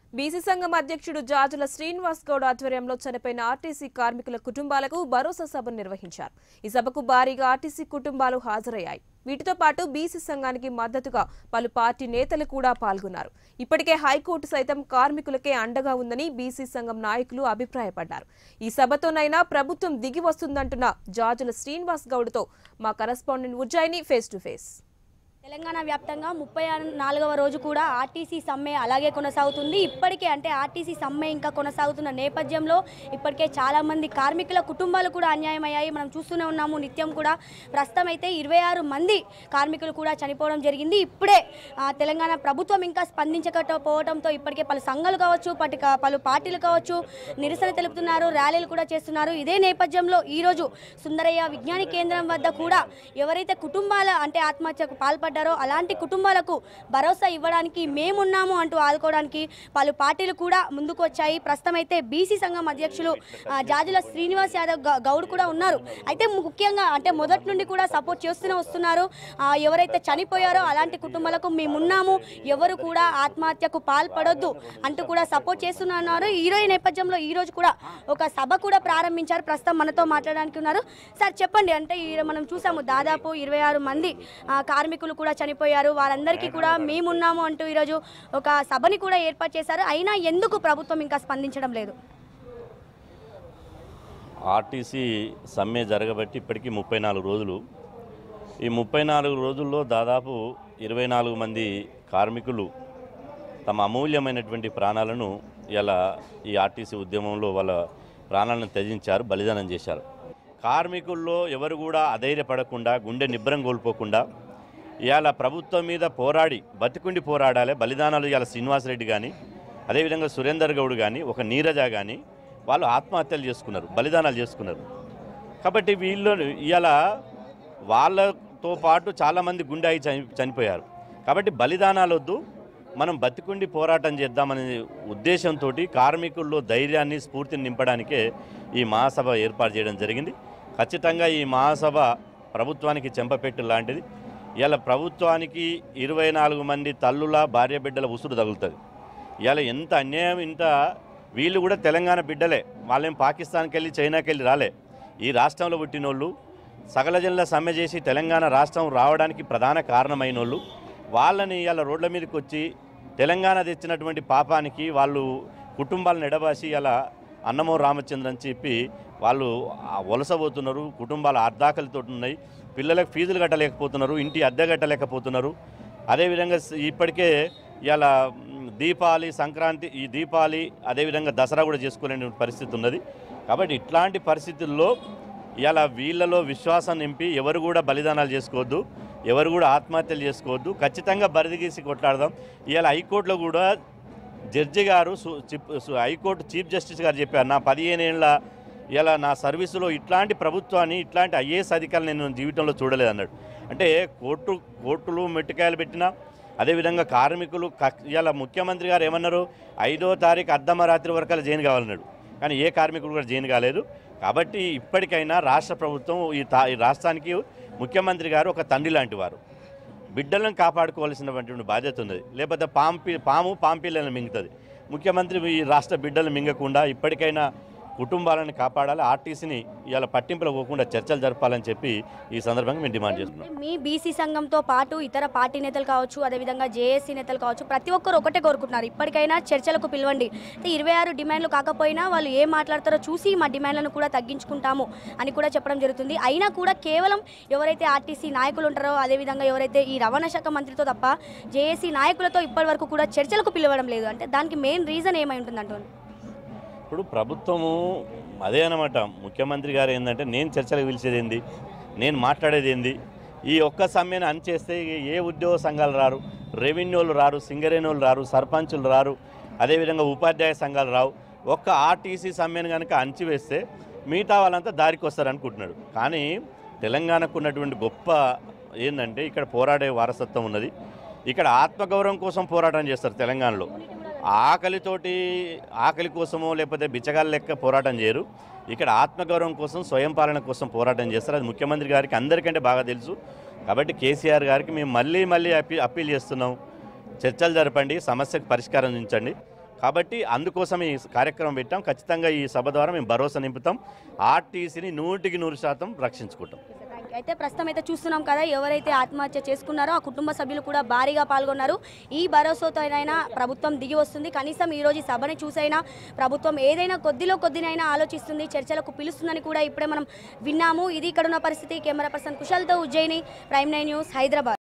BC సంఘం అధ్యక్షుడు జాజుల శ్రీనివాస్ గౌడ్ ఆధ్వర్యంలో చనిపోయిన ఆర్టీసీ కార్మికుల కుటుంబాలకు భరోసా సభను నిర్వహించారు ఈ సభకు భారీగా ఆర్టీసీ కుటుంబాలు హాజరయ్యాయి వీటితో పాటు బీసీ సంఘానికి మద్దతుగా పలు పార్టీ నేతలు కూడా పాల్గొన్నారు ఇప్పటికే హైకోర్టు సైతం కార్మికులకే అండగా ఉందని బీసీ సంఘం నాయకులు అభిప్రాయపడ్డారు ఈ సభతోనైనా ప్రభుత్వం దిగి వస్తుందంటున్న జాజుల శ్రీనివాస్ గౌడ్తో మా correspondent Ujjaini face to face Telangana వ్యాప్తంగా ముప్పై నాలుగవ రోజు కూడా ఆర్టీసీ సమ్మె అలాగే కొనసాగుతుంది ఇప్పటికే అంటే ఆర్టీసీ సమ్మె ఇంకా కొనసాగుతున్న నేపథ్యంలో ఇప్పటికే చాలామంది కార్మికుల కుటుంబాలు కూడా అన్యాయం అయ్యాయి మనం చూస్తూనే ఉన్నాము నిత్యం కూడా ప్రస్తుతం అయితే ఇరవై ఆరు మంది కార్మికులు కూడా చనిపోవడం జరిగింది ఇప్పుడే ఆ, తెలంగాణ ప్రభుత్వం ఇంకా స్పందించకపోవడంతో ఇప్పటికే పలు సంఘాలు కావచ్చు పటి పలు పార్టీలు కావచ్చు నిరసన తెలుపుతున్నారు ర్యాలీలు కూడా చేస్తున్నారు ఇదే నేపథ్యంలో ఈరోజు సుందరయ్య విజ్ఞాన కేంద్రం వద్ద కూడా ఎవరైతే కుటుంబాల అంటే ఆత్మహత్యకు పాల్పడ్డారో అలాంటి కుటుంబాలకు భరోసా ఇవ్వడానికి మేమున్నాము అంటూ ఆదుకోవడానికి పలు పార్టీలు కూడా ముందుకు వచ్చాయి ప్రస్తుతం అయితే బీసీ సంఘం అధ్యక్షులు ఆ, జాజుల శ్రీనివాస్ యాదవ్ గ- గౌడ్ కూడా ఉన్నారు అయితే ముఖ్యంగా అంటే మొదటి నుండి కూడా సపోర్ట్ చేస్తూనే వస్తున్నారు ఆ, ఎవరైతే చనిపోయారో అలాంటి కుటుంబాలకు మేమున్నాము ఎవరు కూడా ఆత్మహత్యకు పాల్పడొద్దు అంటూ కూడా సపోర్ట్ చేస్తున్నారు ఈ రోజు నేపథ్యంలో ఈ రోజు కూడా ఒక సభ కూడా ప్రారంభించారు ప్రస్తుతం మనతో మాట్లాడడానికి ఉన్నారు సార్ చెప్పండి అంటే ఈ మనం చూసాము దాదాపు ఇరవై ఆరు మంది ఆ, కార్మికులు కూడా చనిపోయారు వారందరికీ కూడా మేమున్నాము అంటూ ఈరోజు ఒక సభని కూడా ఏర్పాటు చేశారు అయినా ఎందుకు ప్రభుత్వం ఇంకా స్పందించడం లేదు ఆర్టీసీ సమ్మె జరగబట్టి ఇప్పటికీ ముప్పై నాలుగు రోజులు ఈ ముప్పై నాలుగు రోజుల్లో దాదాపు ఇరవై నాలుగు మంది కార్మికులు తమ అమూల్యమైనటువంటి ప్రాణాలను ఇలా ఈ ఆర్టీసీ ఉద్యమంలో వాళ్ళ ప్రాణాలను త్యజించారు బలిదానం చేశారు కార్మికుల్లో ఎవరు కూడా అధైర్యపడకుండా గుండె నిబ్బరం కోల్పోకుండా ఇవాళ ప్రభుత్వం మీద పోరాడి బతికుండి పోరాడాలి బలిదానాలు ఇవాళ శ్రీనివాసరెడ్డి కానీ అదేవిధంగా సురేందర్ గౌడ్ కానీ ఒక నీరజ కానీ వాళ్ళు ఆత్మహత్యలు చేసుకున్నారు బలిదానాలు చేసుకున్నారు కాబట్టి వీళ్ళు ఇవాళ వాళ్ళతో పాటు చాలామంది గుండె అయి చని చనిపోయారు కాబట్టి బలిదానాలు వద్దు మనం బతికుండి పోరాటం చేద్దామనే ఉద్దేశంతో కార్మికుల్లో ధైర్యాన్ని స్ఫూర్తిని నింపడానికే ఈ మహాసభ ఏర్పాటు చేయడం జరిగింది ఖచ్చితంగా ఈ మహాసభ ప్రభుత్వానికి చెంపపెట్టు లాంటిది ఇలా ప్రభుత్వానికి ఇరవై నాలుగు మంది తల్లుల భార్య బిడ్డల ఉసురు తగులుతుంది ఇవాళ ఎంత అన్యాయం ఇంత వీళ్ళు కూడా తెలంగాణ బిడ్డలే వాళ్ళేం పాకిస్తాన్కి వెళ్ళి చైనాకి వెళ్ళి రాలే ఈ రాష్ట్రంలో పుట్టినోళ్ళు సకల జనుల సమ్మె చేసి తెలంగాణ రాష్ట్రం రావడానికి ప్రధాన కారణమైనోళ్ళు వాళ్ళని ఇవాళ రోడ్ల మీదకి వచ్చి తెలంగాణ తెచ్చినటువంటి పాపానికి వాళ్ళు కుటుంబాలను ఎడబాసి ఇలా అన్నమో రామచంద్ర అని చెప్పి వాళ్ళు ఆ వలసపోతున్నారు కుటుంబాల అర్ధాకలితో ఉన్నాయి పిల్లలకు ఫీజులు కట్టలేకపోతున్నారు ఇంటి అద్దె కట్టలేకపోతున్నారు అదేవిధంగా స- ఇప్పటికే ఇలా దీపావళి సంక్రాంతి ఈ దీపావళి అదేవిధంగా దసరా కూడా చేసుకోలేని పరిస్థితి ఉన్నది కాబట్టి ఇట్లాంటి పరిస్థితుల్లో ఇలా వీళ్ళలో విశ్వాసం నింపి ఎవరు కూడా బలిదానాలు చేసుకోవద్దు ఎవరు కూడా ఆత్మహత్యలు చేసుకోవద్దు ఖచ్చితంగా బరిదిగీసి కొట్లాడదాం ఇవాళ హైకోర్టులో కూడా జడ్జి గారు సు- చిప్- సు- హైకోర్టు చీఫ్ జస్టిస్ గారు చెప్పారు నా పదిహేను ఏళ్ళ ఇలా నా సర్వీసులో ఇట్లాంటి ప్రభుత్వాన్ని ఇట్లాంటి ఐఏఎస్ అధికారులు నేను జీవితంలో చూడలేదు అన్నాడు అంటే కోర్టు కోర్టులు మెట్టికాయలు పెట్టినా అదేవిధంగా కార్మికులు కక్- ఇలా ముఖ్యమంత్రి గారు ఏమన్నారు ఐదో తారీఖు అర్ధమరాత్రి వరకు జైలు కావాలన్నాడు కానీ ఏ కార్మికుడు కూడా జైలు కాలేదు కాబట్టి ఇప్పటికైనా రాష్ట్ర ప్రభుత్వం ఈ తా ఈ రాష్ట్రానికి ముఖ్యమంత్రి గారు ఒక తండ్రి లాంటి వారు బిడ్డలను కాపాడుకోవాల్సినటువంటి బాధ్యత ఉన్నది లేకపోతే పాంపి పాము పాంపిల్లను మింగుతుంది ముఖ్యమంత్రి ఈ రాష్ట్ర బిడ్డలు మింగకుండా ఇప్పటికైనా కుటుంబాలను కాపాడాలి ఆర్టీసీని ఇవాళ పట్టింపులు పోకుండా చర్చలు జరపాలని చెప్పి ఈ సందర్భంగా మేము డిమాండ్ చేస్తున్నాం మీ బీసీ సంఘంతో పాటు ఇతర పార్టీ నేతలు కావచ్చు అదేవిధంగా జేఏసీ నేతలు కావచ్చు ప్రతి ఒక్కరు ఒకటే కోరుకుంటున్నారు ఇప్పటికైనా చర్చలకు పిలవండి అయితే ఇరవై ఆరు డిమాండ్లు కాకపోయినా వాళ్ళు ఏం మాట్లాడతారో చూసి మా డిమాండ్లను కూడా తగ్గించుకుంటాము అని కూడా చెప్పడం జరుగుతుంది అయినా కూడా కేవలం ఎవరైతే ఆర్టీసీ నాయకులు ఉంటారో అదేవిధంగా ఎవరైతే ఈ రవాణా శాఖ మంత్రితో తప్ప జేఏసీ నాయకులతో ఇప్పటి వరకు కూడా చర్చలకు పిలవడం లేదు అంటే దానికి మెయిన్ రీజన్ ఏమై ఉంటుంది అంటూ ఇప్పుడు ప్రభుత్వము అదే అనమాట ముఖ్యమంత్రి గారు ఏంటంటే నేను చర్చలకు పిలిచేది ఏంది నేను మాట్లాడేది ఏంది ఈ ఒక్క సమ్మెను అనిచేస్తే ఏ ఉద్యోగ సంఘాలు రారు రెవెన్యూలు రారు సింగరేణులు రారు సర్పంచులు రారు అదేవిధంగా ఉపాధ్యాయ సంఘాలు రావు ఒక్క ఆర్టీసీ సమ్మెను కనుక అంచివేస్తే మిగతా వాళ్ళంతా దారికి వస్తారు అనుకుంటున్నాడు కానీ తెలంగాణకు ఉన్నటువంటి గొప్ప ఏంటంటే ఇక్కడ పోరాడే వారసత్వం ఉన్నది ఇక్కడ ఆత్మగౌరవం కోసం పోరాటం చేస్తారు తెలంగాణలో ఆకలితోటి ఆకలి కోసమో లేకపోతే బిచ్చగాల లెక్క పోరాటం చేయరు ఇక్కడ ఆత్మగౌరవం కోసం స్వయం పాలన కోసం పోరాటం చేస్తారు అది ముఖ్యమంత్రి గారికి అందరికంటే బాగా తెలుసు కాబట్టి కేసీఆర్ గారికి మేము మళ్ళీ మళ్ళీ అప్పీ అప్పీల్ చేస్తున్నాం చర్చలు జరపండి సమస్యకు పరిష్కారం ఉంచండి కాబట్టి అందుకోసం ఈ కార్యక్రమం పెట్టాం ఖచ్చితంగా ఈ సభ ద్వారా మేము భరోసా నింపుతాం ఆర్టీసీని నూటికి నూరు శాతం రక్షించుకుంటాం థ్యాంక్ యూ. అయితే ప్రస్తుతం అయితే చూస్తున్నాం కదా ఎవరైతే ఆత్మహత్య చేసుకున్నారో ఆ కుటుంబ సభ్యులు కూడా భారీగా పాల్గొన్నారు ఈ భరోసాతోనైనా ప్రభుత్వం దిగి వస్తుంది కనీసం ఈ రోజు ఈ సభని చూసైనా ప్రభుత్వం ఏదైనా కొద్దిలో కొద్దినైనా ఆలోచిస్తుంది చర్చలకు పిలుస్తుందని కూడా ఇప్పుడే మనం విన్నాము ఇది ఇక్కడ ఉన్న పరిస్థితి కెమెరా పర్సన్ కుశల్తో Ujjaini prime nine news Hyderabad